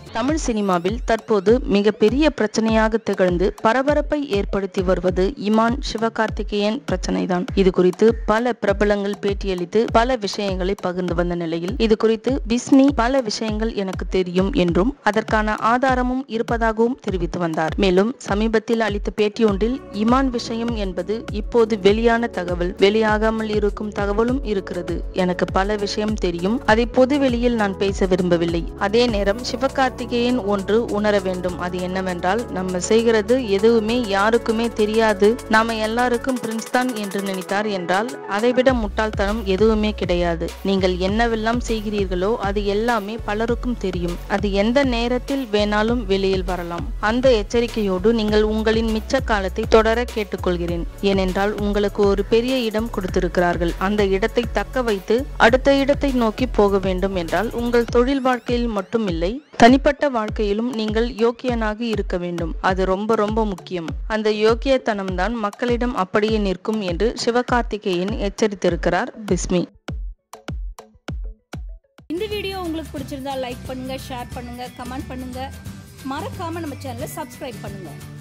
தமிழ் சினிமாவில் தற்போது மிகப்பெரிய பிரச்சனையாக திகழ்ந்து பரபரப்பை ஏற்படுத்தி வருவது இமான் சிவகார்த்திகேயன் பிரச்சனைதான் இது குறித்து பல பிரபலங்கள் பேட்டியளித்து பல விஷயங்களை பகிர்ந்து வந்த நிலையில் இது குறித்து பிஸ்மி பல விஷயங்கள் எனக்கு தெரியும் என்றும் அதற்கான ஆதாரமும் இருப்பதாகவும் தெரிவித்து வந்தார் மேலும் சமீபத்தில் அளித்த பேட்டியொன்றில் இமான் விஷயம் என்பது இப்போது வெளியான தகவல் வெளியாகாமல் இருக்கும் தகவலும் இருக்கிறது எனக்கு பல விஷயம் தெரியும் அதை பொது வெளியில் நான் பேச விரும்பவில்லை அதே நேரம் சிவகார்த்திகேயன் ஒன்று உணர வேண்டும் அது என்னவென்றால் நம்ம செய்கிறது எதுவுமே யாருக்குமே தெரியாது நாம எல்லாருக்கும் பிரின்ஸ் தான் என்று நினைத்தார் என்றால் அதைவிட முட்டாள்தனம் எதுவுமே கிடையாது நீங்கள் என்னவெல்லாம் செய்கிறீர்களோ அது எல்லாமே பலருக்கும் தெரியும் அது எந்த நேரத்தில் வேணாலும் வெளியில் வரலாம் அந்த எச்சரிக்கையோடு நீங்கள் உங்களின் மிச்ச காலத்தை தொடர கேட்டுக்கொள்கிறேன் ஏனென்றால் உங்களுக்கு ஒரு பெரிய இடம் கொடுத்திருக்கிறார்கள் அந்த இடத்தை தக்க வைத்து அடுத்த இடத்தை நோக்கி போக வேண்டும் என்றால் உங்கள் தொழில் வாழ்க்கையில் மட்டும் இல்லை தனிப்பட்ட வாழ்க்கையிலும் நீங்கள் யோக்கியனாக இருக்க வேண்டும் அது ரொம்ப ரொம்ப முக்கியம் அந்த யோக்கியத்தனம் தான் மக்களிடம் அப்படியே நிற்கும் என்று சிவகார்த்திகேயன் எச்சரித்திருக்கிறார் பிஸ்மி இந்த வீடியோ உங்களுக்கு பிடிச்சிருந்தா லைக் பண்ணுங்க ஷேர் பண்ணுங்க கமெண்ட் பண்ணுங்க மறக்காம நம்ம சேனலை சப்ஸ்கிரைப் பண்ணுங்க